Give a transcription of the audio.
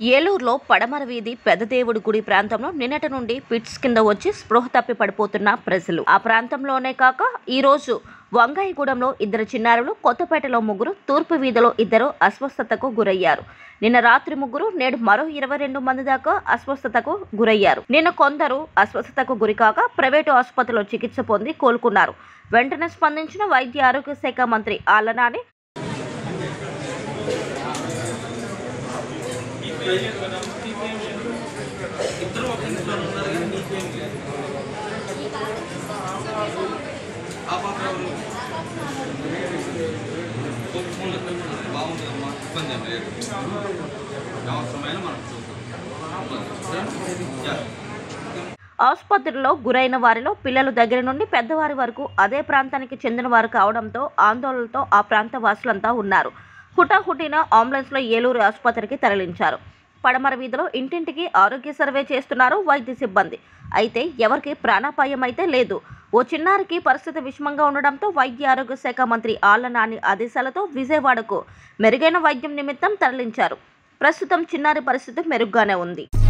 ఏలూరులో పడమర వీధి పెద్దదేవుడి గుడి ప్రాంతంలో నిన్నటి నుండి పిట్స్ కింద వచ్చి స్పృహ తప్పి పడిపోతున్న ప్రజలు ఆ ప్రాంతంలోనే కాక ఈ రోజు వంగాయిగూడెంలో ఇద్దరు చిన్నారులు కొత్తపేటలో ముగ్గురు తూర్పు వీధిలో ఇద్దరు అస్వస్థతకు గురయ్యారు నిన్న రాత్రి ముగ్గురు నేడు మరో ఇరవై రెండు మంది దాకా అస్వస్థతకు గురయ్యారు నిన్న కొందరు అస్వస్థతకు గురికాక ప్రైవేటు ఆసుపత్రిలో చికిత్స పొంది కోలుకున్నారు వెంటనే స్పందించిన వైద్య ఆరోగ్య శాఖ మంత్రి ఆలనాని ఇద్దరు ఒక ఇంట్లో ఉన్నారు కానీ నీకేం లేదు ఆ పాప ఎవరు ఫోన్లో పెట్టుకున్నారు బాగుంటుందమ్మా ఇబ్బంది ఏం లేదు అవసరమైన మనం చూద్దాం యా ఆసుపత్రిలో గురైన వారిలో పిల్లల దగ్గర నుండి పెద్దవారి వరకు అదే ప్రాంతానికి చెందిన వారు కావడంతో ఆందోళనతో ఆ ప్రాంత వాసులంతా ఉన్నారు హుటాహుటిన అంబులెన్స్లో ఏలూరు ఆసుపత్రికి తరలించారు పడమర వీధిలో ఇంటింటికి ఆరోగ్య సర్వే చేస్తున్నారు వైద్య సిబ్బంది అయితే ఎవరికి ప్రాణాపాయం అయితే లేదు ఓ చిన్నారికి పరిస్థితి విషమంగా ఉండడంతో వైద్య ఆరోగ్య శాఖ మంత్రి ఆళ్ల నాని ఆదేశాలతో విజయవాడకు మెరుగైన వైద్యం నిమిత్తం తరలించారు ప్రస్తుతం చిన్నారి పరిస్థితి మెరుగ్గానే ఉంది